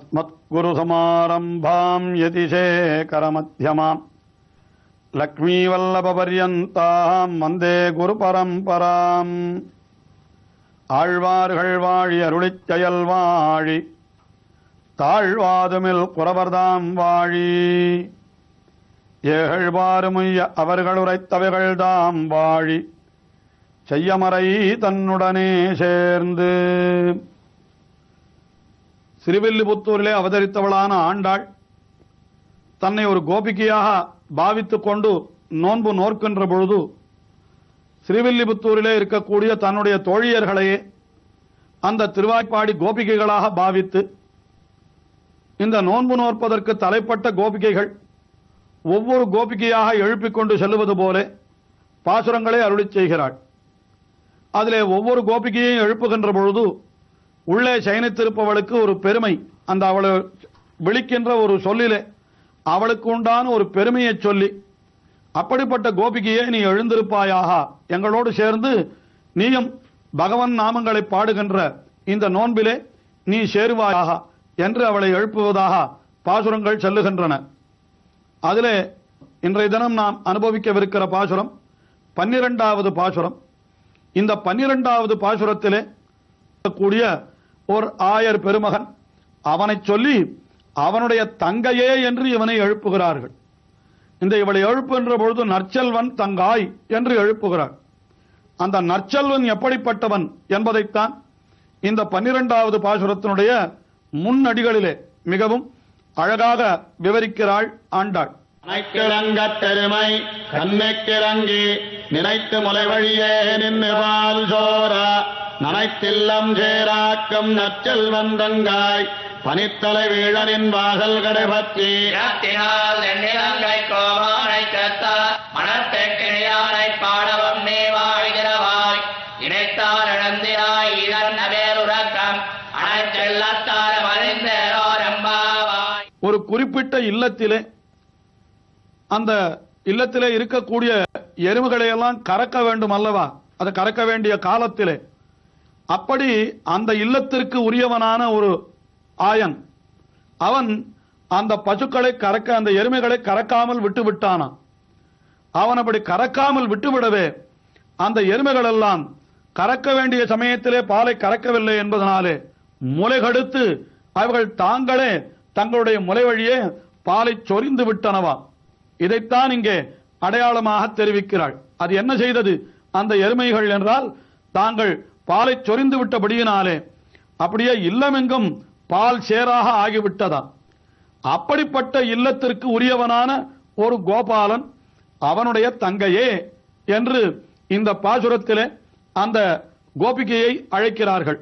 अस्मत्गुरुसमारम्भाम् यतिशेखरमध्यमाम् லக்ஷ்மீவல்லபபர்யந்தாம் வந்தே குரு பரம்பராம் ஆழ்வார்கள் வாழி அருளிச் செயல் வாழி தாழ்வாதுமில் குறவர்தாம் வாழி ஏகழ்வாறுமுய்ய அவர்கள் உரைத்தவைகள்தாம் வாழி செய்யமறை தன்னுடனே சேர்ந்து சிறுவில்லிபுத்தூரிலே அவதரித்தவளான ஆண்டாள் தன்னை ஒரு கோபிகையாக பாவித்துக் கொண்டு நோன்பு நோர்க்கின்ற பொழுது ஸ்ரீவில்லிபுத்தூரிலே இருக்கக்கூடிய தன்னுடைய தோழியர்களையே அந்த திருவாய்ப்பாடி கோபிகைகளாக பாவித்து இந்த நோன்பு நோற்பதற்கு தலைப்பட்ட கோபிகைகள் ஒவ்வொரு கோபிகையாக எழுப்பிக் கொண்டு செல்லுவது போல பாசுரங்களை அருளிச் செய்கிறாள் அதிலே ஒவ்வொரு கோபிகையையும் எழுப்புகின்ற பொழுது உள்ளே சயனித்திருப்பவளுக்கு ஒரு பெருமை அந்த அவளை விழிக்கின்ற ஒரு சொல்லிலே அவளுக்கு உண்டான ஒரு பெருமையை சொல்லி அப்படிப்பட்ட கோபிகையே நீ எழுந்திருப்பாயாக எங்களோடு சேர்ந்து நீயும் பகவன் நாமங்களை பாடுகின்ற இந்த நோன்பிலே நீ சேருவாயாக என்று அவளை எழுப்புவதாக பாசுரங்கள் செல்லுகின்றன அதிலே இன்றைய தினம் நாம் அனுபவிக்கவிருக்கிற பாசுரம் பன்னிரெண்டாவது பாசுரம் இந்த பன்னிரெண்டாவது பாசுரத்திலே கூடிய ஒரு ஆயர் பெருமகன் அவனைச் சொல்லி அவனுடைய தங்கையே என்று இவனை எழுப்புகிறார்கள் இந்த இவளை எழுப்புகின்ற பொழுது நற்செல்வன் தங்காய் என்று எழுப்புகிறார் அந்த நற்செல்வன் எப்படிப்பட்டவன் என்பதைத்தான் இந்த பன்னிரெண்டாவது பாசுரத்தினுடைய முன்னடிகளிலே மிகவும் அழகாக விவரிக்கிறாள் ஆண்டாள் அனைக்கிழங்கத் பெருமை கண்ணுக்கிறங்கி நினைத்து முளைவழியே நின்று பால் சோர நனைத்தில்லம் சேராக்கம் நச்சல் வந்தங்காய் பனித்தலை வீழனின் வாசல் கடைபற்றி இனத்தினால் எண்ணிலங்கை கோமானை கத்த மனத்தெக்கிணியானை பாடவம் நீ வாழ்கிறவாய் இணைத்தார் இழந்தினாய் இதன் நவேருறக்கம் அனைத்தெல்லத்தார மறிந்தேரோ ரம்பாவாய் ஒரு குறிப்பிட்ட இல்லத்திலே அந்த இல்லத்திலே இருக்கக்கூடிய எருமைகளை எல்லாம் கறக்க வேண்டும் அல்லவா அதை கறக்க வேண்டிய காலத்திலே அப்படி அந்த இல்லத்திற்கு உரியவனான ஒரு ஆயன் அவன் அந்த பசுக்களை கறக்க அந்த எருமைகளை கறக்காமல் விட்டு விட்டானாம் அவன் அப்படி கறக்காமல் விட்டுவிடவே அந்த எருமைகள் எல்லாம் கறக்க வேண்டிய சமயத்திலே பாலை கறக்கவில்லை என்பதனாலே முளைகடுத்து அவர்கள் தாங்களே தங்களுடைய முலை வழியே பாலை சொரிந்து விட்டனவாம் இதைத்தான் இங்கே அடையாளமாக தெரிவிக்கிறாள் அது என்ன செய்தது அந்த எருமைகள் என்றால் தாங்கள் பாலை சொரிந்து விட்டபடியினாலே அப்படியே இல்லமெங்கும் பால் சேராக ஆகிவிட்டதாம் அப்படிப்பட்ட இல்லத்திற்கு உரியவனான ஒரு கோபாலன் அவனுடைய தங்கையே என்று இந்த பாசுரத்திலே அந்த கோபிகையை அழைக்கிறார்கள்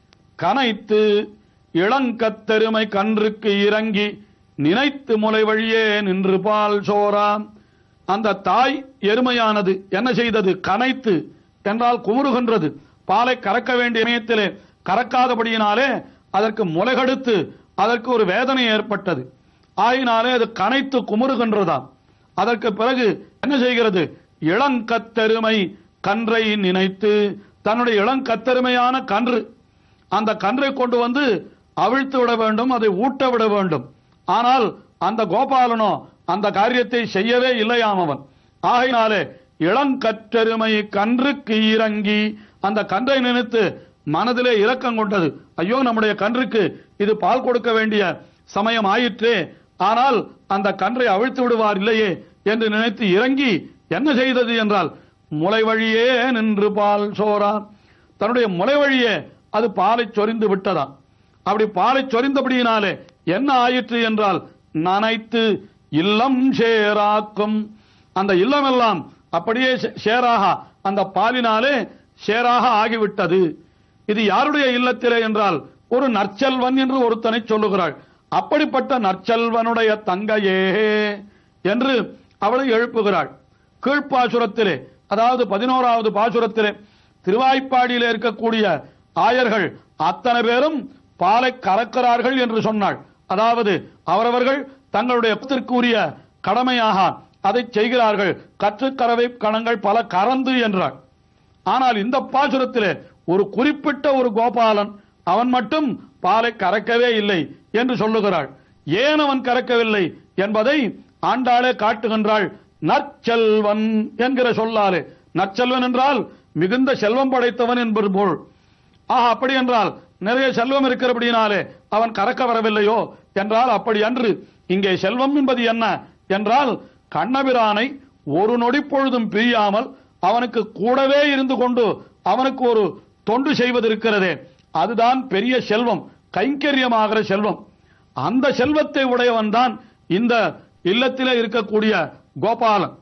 கனைத்து இளங்கத்தெருமை கன்றுக்கு இறங்கி நினைத்து முலை வழியே நின்று பால் சோராம் அந்த தாய் எருமையானது என்ன செய்தது கனைத்து என்றால் குமுறுகின்றது பாலை கறக்க வேண்டிய சமயத்திலே கறக்காதபடியினாலே அதற்கு முளைகடுத்து அதற்கு ஒரு வேதனை ஏற்பட்டது ஆயினாலே அது கனைத்து குமுறுகின்றதாம் அதற்கு பிறகு என்ன செய்கிறது இளங்கத்தெருமை கன்றை நினைத்து தன்னுடைய இளங்கத்தெருமையான கன்று அந்த கன்றை கொண்டு வந்து அவிழ்த்து விட வேண்டும் அதை ஊட்ட விட வேண்டும் ஆனால் அந்த கோபாலனோ அந்த காரியத்தை செய்யவே இல்லையாம் அவன் ஆகையினாலே இளங்கற்றெருமை கன்றுக்கு இறங்கி அந்த கன்றை நினைத்து மனதிலே இரக்கம் கொண்டது ஐயோ நம்முடைய கன்றுக்கு இது பால் கொடுக்க வேண்டிய சமயம் ஆயிற்றே ஆனால் அந்த கன்றை அவிழ்த்து விடுவார் இல்லையே என்று நினைத்து இறங்கி என்ன செய்தது என்றால் முளை வழியே நின்று பால் சோறான் தன்னுடைய முளை வழியே அது பாலை சொரிந்து விட்டதாம் அப்படி பாலை சொரிந்தபடியினாலே என்ன ஆயிற்று என்றால் நனைத்து இல்லம் சேராக்கும் அந்த இல்லமெல்லாம் அப்படியே சே- சேராக அந்த பாலினாலே சேராக ஆகிவிட்டது இது யாருடைய இல்லத்திலே என்றால் ஒரு நற்செல்வன் என்று ஒருத்தனை சொல்லுகிறாள் அப்படிப்பட்ட நற்செல்வனுடைய தங்கையே என்று அவளை எழுப்புகிறாள் கீழ்ப்பாசுரத்திலே அதாவது பதினோராவது பாசுரத்திலே திருவாய்ப்பாடியிலே இருக்கக்கூடிய ஆயர்கள் அத்தனை பேரும் பாலை கறக்கிறார்கள் என்று சொன்னாள் அதாவது அவரவர்கள் தங்களுடைய உரிய கடமையாக அதை செய்கிறார்கள் கற்றுக்கறவை கணங்கள் பல கறந்து என்றாள் ஆனால் இந்த பாசுரத்திலே ஒரு குறிப்பிட்ட ஒரு கோபாலன் அவன் மட்டும் பாலை கறக்கவே இல்லை என்று சொல்லுகிறாள் ஏன் அவன் கறக்கவில்லை என்பதை ஆண்டாளே காட்டுகின்றாள் நற்செல்வன் என்கிற சொல்லாலே நற்செல்வன் என்றால் மிகுந்த செல்வம் படைத்தவன் என்பது பொருள் ஆஹா அப்படி என்றால் நிறைய செல்வம் இருக்கிறபடியினாலே அவன் கறக்க வரவில்லையோ என்றால் அப்படி அன்று இங்கே செல்வம் என்பது என்ன என்றால் கண்ணபிரானை ஒரு நொடி பொழுதும் பிரியாமல் அவனுக்கு கூடவே இருந்து கொண்டு அவனுக்கு ஒரு தொண்டு செய்வது இருக்கிறதே அதுதான் பெரிய செல்வம் கைங்கரியமாகிற செல்வம் அந்த செல்வத்தை உடையவன் தான் இந்த இல்லத்திலே இருக்கக்கூடிய கோபாலன்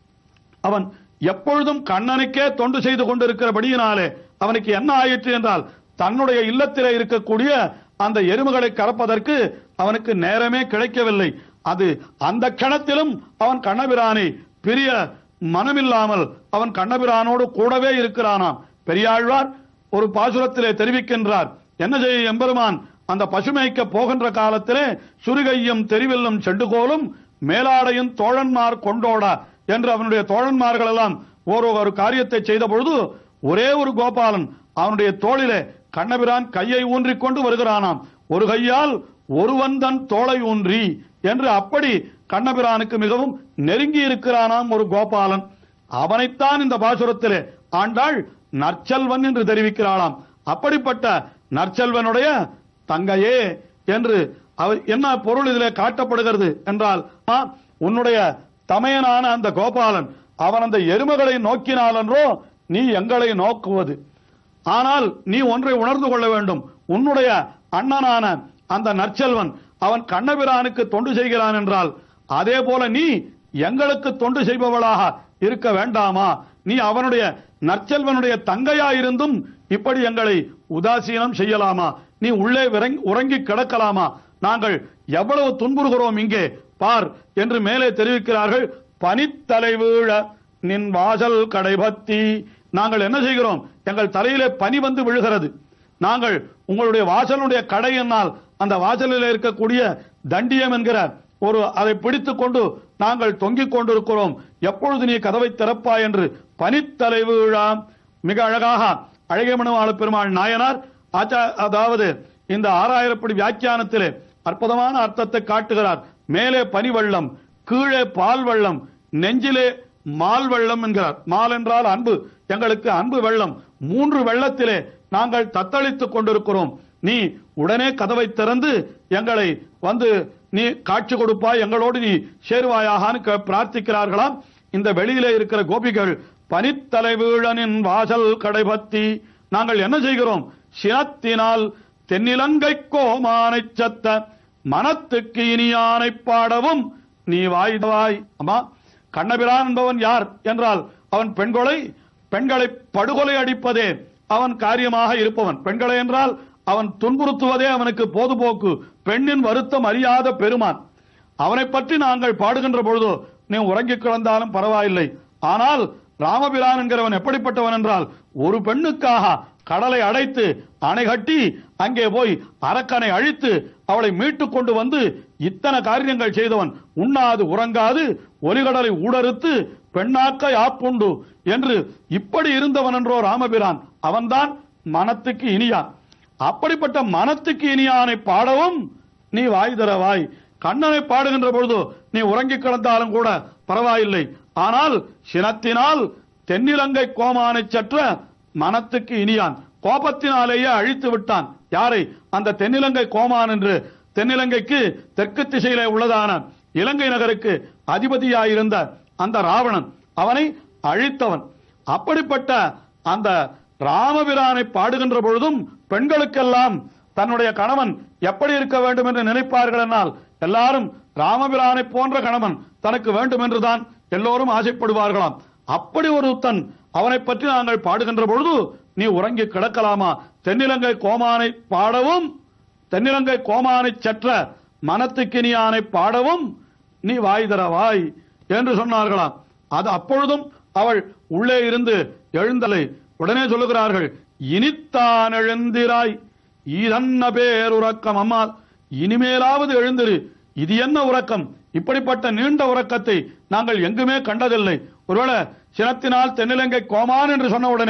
அவன் எப்பொழுதும் கண்ணனுக்கே தொண்டு செய்து கொண்டிருக்கிறபடியினாலே அவனுக்கு என்ன ஆயிற்று என்றால் தன்னுடைய இல்லத்திலே இருக்கக்கூடிய அந்த எருமைகளை கறப்பதற்கு அவனுக்கு நேரமே கிடைக்கவில்லை அது அந்த கணத்திலும் அவன் கண்ணபிரானை பிரிய மனமில்லாமல் அவன் கண்ணபிரானோடு கூடவே இருக்கிறானாம் பெரியாழ்வார் ஒரு பாசுரத்திலே தெரிவிக்கின்றார் என்ன செய்ய எம்பெருமான் அந்த பசுமைக்க போகின்ற காலத்திலே சுருகையும் தெரிவில்லும் செண்டுகோலும் மேலாடையும் தோழன்மார் கொண்டோடா என்று அவனுடைய தோழன்மார்கள் எல்லாம் ஒரு ஒரு காரியத்தை செய்த பொழுது ஒரே ஒரு கோபாலன் அவனுடைய தோளிலே கண்ணபிரான் கையை ஊன்றிக் கொண்டு வருகிறானாம் ஒரு கையால் ஒருவன் தன் தோளை ஊன்றி என்று அப்படி கண்ணபிரானுக்கு மிகவும் நெருங்கி இருக்கிறானாம் ஒரு கோபாலன் அவனைத்தான் இந்த பாசுரத்திலே ஆண்டாள் நற்செல்வன் என்று தெரிவிக்கிறாளாம் அப்படிப்பட்ட நற்செல்வனுடைய தங்கையே என்று அவர் என்ன பொருள் இதிலே காட்டப்படுகிறது என்றால் ஆ, உன்னுடைய தமையனான அந்த கோபாலன் அவன் அந்த எருமைகளை நோக்கினாலன்றோ நீ எங்களை நோக்குவது ஆனால் நீ ஒன்றை உணர்ந்து கொள்ள வேண்டும் உன்னுடைய அண்ணனான அந்த நற்செல்வன் அவன் கண்ணபிரானுக்கு தொண்டு செய்கிறான் என்றால் அதே போல நீ எங்களுக்கு தொண்டு செய்பவளாக இருக்க வேண்டாமா நீ அவனுடைய நற்செல்வனுடைய தங்கையா இருந்தும் இப்படி எங்களை உதாசீனம் செய்யலாமா நீ உள்ளே விரங்- உறங்கி கிடக்கலாமா நாங்கள் எவ்வளவு துன்புறுகிறோம் இங்கே பார் என்று மேலே தெரிவிக்கிறார்கள் பனித்தலை வீழ நின் வாசல் கடைபத்தி நாங்கள் என்ன செய்கிறோம் எங்கள் தலையிலே பனி வந்து விழுகிறது நாங்கள் உங்களுடைய வாசலுடைய கடை என்னால் அந்த வாசலில் இருக்கக்கூடிய தண்டியம் என்கிற ஒரு அதை பிடித்துக் கொண்டு நாங்கள் தொங்கிக் கொண்டிருக்கிறோம் எப்பொழுது நீ கதவை திறப்பாய் என்று பனித்தலை விழா மிக அழகாக அழகியமனவாள பெருமாள் நாயனார் ஆச்சா அதாவது இந்த ஆறாயிரப்படி வியாக்கியானத்திலே அற்புதமான அர்த்தத்தை காட்டுகிறார் மேலே பனி வெள்ளம் கீழே பால் வெள்ளம் நெஞ்சிலே மால் வெள்ளம் என்கிறார் மால் என்றால் அன்பு எங்களுக்கு அன்பு வெள்ளம் மூன்று வெள்ளத்திலே நாங்கள் தத்தளித்துக் கொண்டிருக்கிறோம் நீ உடனே கதவை திறந்து எங்களை வந்து நீ காட்சி கொடுப்பாய் எங்களோடு நீ சேருவாயாகான்னு கே- பிரார்த்திக்கிறார்களாம் இந்த வெளியிலே இருக்கிற கோபிகள் பனித்தலைவீழனின் வாசல் கடைபத்தி நாங்கள் என்ன செய்கிறோம் சினத்தினால் தென்னிலங்கை கோமானைச் சத்த மனத்துக்கு இனியானை பாடவும் நீ வாய்வாய் அம்மா கண்ணபிரான் என்பவன் யார் என்றால் அவன் பெண்களை பெண்களை படுகொலை அடிப்பதே அவன் காரியமாக இருப்பவன் பெண்களை என்றால் அவன் துன்புறுத்துவதே அவனுக்கு பொதுபோக்கு பெண்ணின் வருத்தம் அறியாத பெருமான் அவனை பற்றி நாங்கள் பாடுகின்ற பொழுது நீ உறங்கிக் கிடந்தாலும் பரவாயில்லை ஆனால் ராமபிரான் என்கிறவன் எப்படிப்பட்டவன் என்றால் ஒரு பெண்ணுக்காக கடலை அடைத்து அணை கட்டி அங்கே போய் அரக்கனை அழித்து அவளை மீட்டுக் கொண்டு வந்து இத்தனை காரியங்கள் செய்தவன் உண்ணாது உறங்காது ஒலிகடலை ஊடறுத்து பெண்ணாக்க யாப்புண்டு என்று இப்படி இருந்தவன் என்றோ ராமபிரான் அவன்தான் மனத்துக்கு இனியான் அப்படிப்பட்ட மனத்துக்கு இனியானை பாடவும் நீ வாய் தரவாய் கண்ணனை பாடுகின்ற பொழுது நீ உறங்கிக் கிடந்தாலும் கூட பரவாயில்லை ஆனால் சினத்தினால் தென்னிலங்கை கோமானை சற்ற மனத்துக்கு இனியான் கோபத்தினாலேயே அழித்து விட்டான் யாரை அந்த தென்னிலங்கை கோமான் என்று தென்னிலங்கைக்கு தெற்கு திசையிலே உள்ளதான இலங்கை நகருக்கு அதிபதியாயிருந்த அந்த ராவணன் அவனை அழித்தவன் அப்படிப்பட்ட அந்த ராமபிரானை பாடுகின்ற பொழுதும் பெண்களுக்கெல்லாம் தன்னுடைய கணவன் எப்படி இருக்க வேண்டும் என்று நினைப்பார்கள் என்னால் எல்லாரும் ராமபிரானை போன்ற கணவன் தனக்கு வேண்டும் என்றுதான் எல்லோரும் ஆசைப்படுவார்களாம் அப்படி ஒருத்தன் அவனை பற்றி நாங்கள் பாடுகின்ற பொழுது நீ உறங்கி கிடக்கலாமா தென்னிலங்கை கோமானை பாடவும் தென்னிலங்கை கோமானை சற்ற மனத்துக்கினியானை பாடவும் நீ வாய் தர வாய் என்று சொன்னார்களாம் அது அப்பொழுதும் அவள் உள்ளே இருந்து எழுந்தலை உடனே சொல்லுகிறார்கள் இனித்தான் எழுந்திராய் இதன்ன பேருறக்கம் அம்மா இனிமேலாவது எழுந்திரு இது என்ன உறக்கம் இப்படிப்பட்ட நீண்ட உறக்கத்தை நாங்கள் எங்குமே கண்டதில்லை ஒருவேளை சினத்தினால் தென்னிலங்கை கோமான் என்று சொன்ன உடனே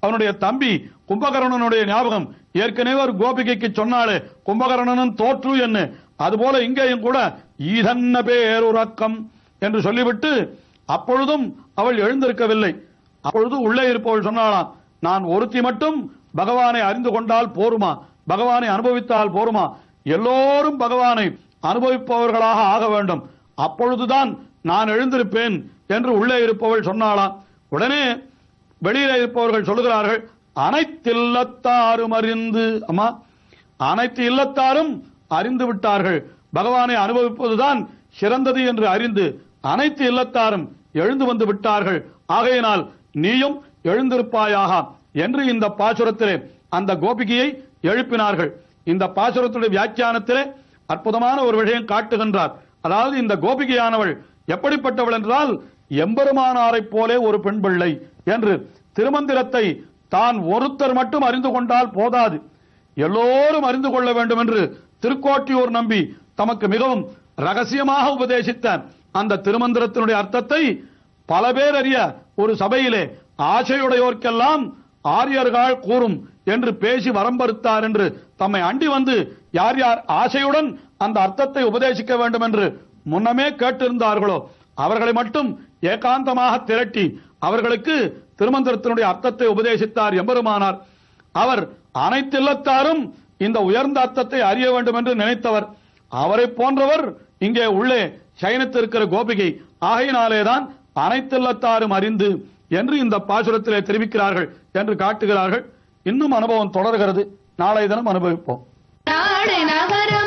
அவனுடைய தம்பி கும்பகர்ணனுடைய ஞாபகம் ஏற்கனவே ஒரு கோபிகைக்கு சொன்னாலே கும்பகர்ணனும் தோற்று என்ன அதுபோல இங்கேயும் கூட ஈதன்ன பேருறக்கம் என்று சொல்லிவிட்டு அப்பொழுதும் அவள் எழுந்திருக்கவில்லை அப்பொழுது உள்ளே இருப்பவள் சொன்னாளாம் நான் ஒருத்தி மட்டும் பகவானை அறிந்து கொண்டால் போருமா பகவானை அனுபவித்தால் போருமா எல்லோரும் பகவானை அனுபவிப்பவர்களாக ஆக வேண்டும் அப்பொழுதுதான் நான் எழுந்திருப்பேன் என்று உள்ளே இருப்பவள் சொன்னாளாம் உடனே வெளியில இருப்பவர்கள் சொல்லுகிறார்கள் அனைத்து இல்லத்தாரும் அறிந்து அம்மா அனைத்து இல்லத்தாரும் அறிந்து விட்டார்கள் பகவானை அனுபவிப்பதுதான் சிறந்தது என்று அறிந்து அனைத்து இல்லத்தாரும் எழுந்து வந்து விட்டார்கள் ஆகையினால் நீயும் எழுந்திருப்பாயாக என்று இந்த பாசுரத்திலே அந்த கோபிகையை எழுப்பினார்கள் இந்த பாசுரத்துடைய வியாக்கியானத்திலே அற்புதமான ஒரு விஷயம் காட்டுகின்றார் அதாவது இந்த கோபிகையானவள் எப்படிப்பட்டவள் என்றால் எம்பெருமானாரைப் போலே ஒரு பெண் பிள்ளை என்று திருமந்திரத்தை தான் ஒருத்தர் மட்டும் அறிந்து கொண்டால் போதாது எல்லோரும் அறிந்து கொள்ள வேண்டும் என்று திருக்கோட்டியூர் நம்பி தமக்கு மிகவும் ரகசியமாக உபதேசித்த அந்த திருமந்திரத்தினுடைய அர்த்தத்தை பல பேர் அறிய ஒரு சபையிலே ஆசையுடையோர்க்கெல்லாம் ஆரியர்கள் கூறும் என்று பேசி வரம்பறுத்தார் என்று தம்மை அண்டி வந்து யார் யார் ஆசையுடன் அந்த அர்த்தத்தை உபதேசிக்க வேண்டும் என்று முன்னமே கேட்டிருந்தார்களோ அவர்களை மட்டும் ஏகாந்தமாக திரட்டி அவர்களுக்கு திருமந்திரத்தினுடைய அர்த்தத்தை உபதேசித்தார் எம்பெருமானார் அவர் அனைத்து இல்லத்தாரும் இந்த உயர்ந்த அர்த்தத்தை அறிய வேண்டும் என்று நினைத்தவர் அவரை போன்றவர் இங்கே உள்ளே சயனித்திருக்கிற கோபிகை ஆகையினாலேதான் அனைத்து இல்லத்தாரும் அறிந்து என்று இந்த பாசுரத்திலே தெரிவிக்கிறார்கள் என்று காட்டுகிறார்கள் இன்னும் அனுபவம் தொடர்கிறது நாளை தினம் அனுபவிப்போம் நாடு நகரம்